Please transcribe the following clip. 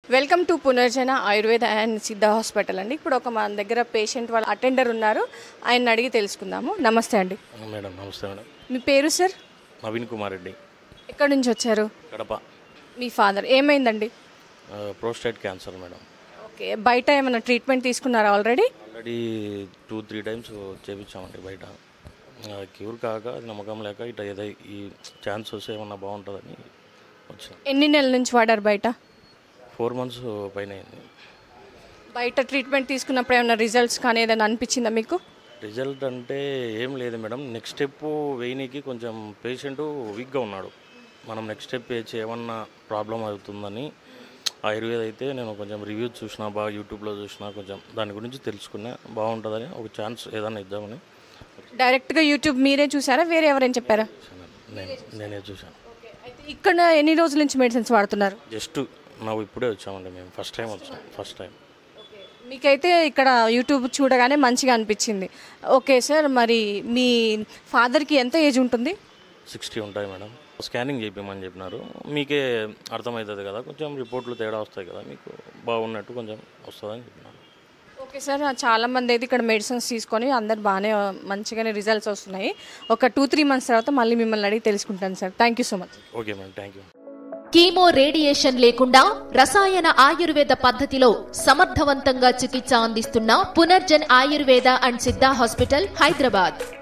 Welcome to Punarjana Ayurveda and Siddha hospital అండి ఇప్పుడు ఒక మన దగ్గర పేషెంట్ వాళ్ళ అటెండర్ ఉన్నారు ఆయన అడిగి తెలుసుకుందాము నమస్తే అండి మేడం నమస్తే మేడం మీ పేరు సార్ నవీన్ కుమార్ రెడ్డి ఎక్కడి నుంచి వచ్చారు కడప మీ ఫాదర్ ఏమైందండి ప్రోస్టేట్ క్యాన్సర్ మేడం ఓకే బయట ఏమైనా ట్రీట్మెంట్ తీసుకున్నారా already already two three times చేపించామండి బయట క్యూర్ కాక అది నమ్మకం లేక ఇట్లా ఏదో ఈ ఛాన్స్ వస్తే ఏమన్నా బాగుంటుందని వచ్చిన ఎన్ని నెలల నుంచి వాడారు బయట ఫోర్ మంత్స్ పైన అయింది బయట ట్రీట్మెంట్ తీసుకున్నప్పుడు ఏమైనా రిజల్ట్స్ కానీ ఏదైనా అనిపించిందా మీకు రిజల్ట్ అంటే ఏం లేదు మేడం నెక్స్ట్ స్టెప్ వేయనీకి కొంచెం పేషెంట్ వీక్గా ఉన్నాడు మనం నెక్స్ట్ స్టెప్ వేయచ్చు ఏమన్నా ప్రాబ్లం అవుతుందని ఆయుర్వేద అయితే నేను కొంచెం రివ్యూస్ చూసిన బాగా యూట్యూబ్లో చూసిన కొంచెం దాని గురించి తెలుసుకున్నా బాగుంటుందని ఒక ఛాన్స్ ఏదైనా ఇద్దామని డైరెక్ట్గా యూట్యూబ్ మీరే చూసారా వేరే ఎవరైనా చెప్పారా చూశాను. నేను నేనే చూశాను అయితే ఇక్కడ ఎన్ని రోజుల నుంచి మెడిసిన్స్ వాడుతున్నారు జస్ట్ ನಾವು ఇప్పుడే వచ్చామండి మేము ఫస్ట్ టైం వచ్చాం ఫస్ట్ టైం మీకైతే ఇక్కడ యూట్యూబ్ చూడగానే మంచిగా అనిపించింది ఓకే సార్ మరి మీ ఫాదర్కి ఎంత ఏజ్ ఉంటుంది సిక్స్టీ ఉంటాయి మేడం స్కానింగ్ చేయించమని చెప్పినారు మీకే అర్థమవుతుంది కదా కొంచెం రిపోర్ట్లు తేడా వస్తాయి కదా మీకు బాగున్నట్టు కొంచెం వస్తుందని చెప్పినారు ఓకే సార్ చాలా మంది అయితే ఇక్కడ మెడిసిన్స్ తీసుకొని అందరు బాగానే మంచిగానే రిజల్ట్స్ వస్తున్నాయి ఒక టూ త్రీ మంత్స్ తర్వాత మళ్ళీ మిమ్మల్ని అడిగి తెలుసుకుంటాను sir thank you so much okay madam thank you chemo radiation లేకుండా రసాయన ఆయుర్వేద పద్ధతిలో సమర్థవంతంగా చికిత్స అందిస్తున్న పునర్జన్ ఆయుర్వేద అండ్ సిద్ధా హాస్పిటల్ హైదరాబాద్